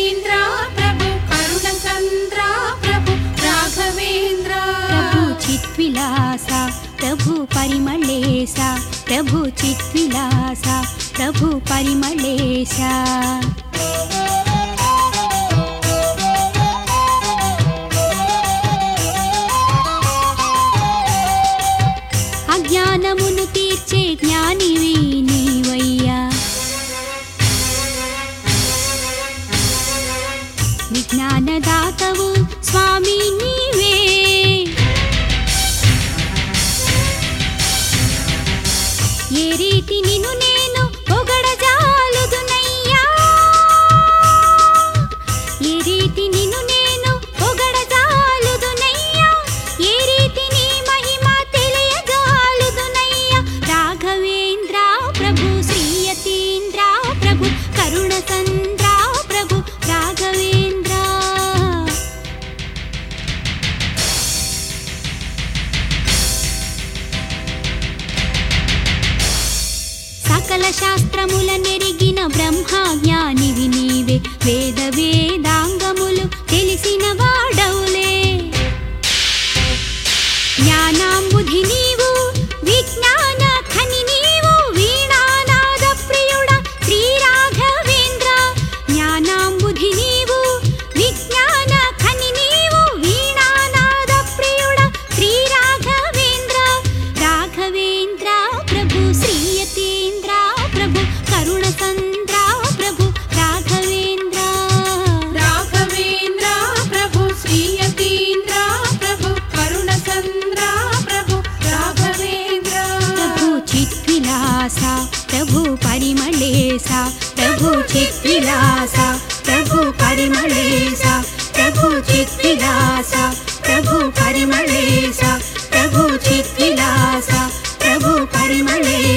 రాఘవేంద్ర ప్రభు కరుణ చంద్ర ప్రభు రాఘవేంద్ర ప్రభు చిత్విలాస ప్రభు పరిమళేశ ప్రభు చిత్విలాస ప్రభు పరిమళేశ అజ్ఞానమును తీర్చే జ్ఞానివి నీవయ్యా విజ్ఞానదాతవు స్వామి నీవే ఏ రీతి నిన్ను నేను పొగడజాలుదునయ్యా ఏ రీతి నిన్ను నేను పొగడజాలుదునయ్యా ఏ రీతి నీ మహిమ తెలియజాలుదునయ్యా రాఘవేంద్ర ప్రభు శ్రీయతీంద్ర ప్రభు కరుణ చంద్ర ప్రభు రాఘవేంద్ర సకల శాస్త్రముల నెరిగిన బ్రహ్మజ్ఞానివి నీవే వేద వేదాంగములు తెలిసిన వాడవులే జ్ఞానాంబుధి నీవు విజ్ఞాన ఖని నీవు వీణానాద ప్రియుడ శ్రీ రాఘవేంద్ర జ్ఞానాంబుధి నీవు విజ్ఞాన ఖని నీవు వీణానాద ప్రియుడ శ్రీ రాఘవేంద్ర రాఘవేంద్ర ప్రభు శ్రీయతీంద్ర ప్రభు కరుణ చంద్ర ప్రభు రాఘవేంద్ర రాఘవేంద్ర ప్రభు శ్రీయతీంద్ర ప్రభు కరుణ చంద్ర ప్రభు రాఘవేంద్ర ప్రభు చిత్విలాస ప్రభు పరిమళేశ ప్రభు చిత్విలాస ప్రభు పరిమళేశ ప్రభు చిత్విలాస ప్రభు పరిమళేశ ప్రభు చిత్విలాస ప్రభు పరిమళేశ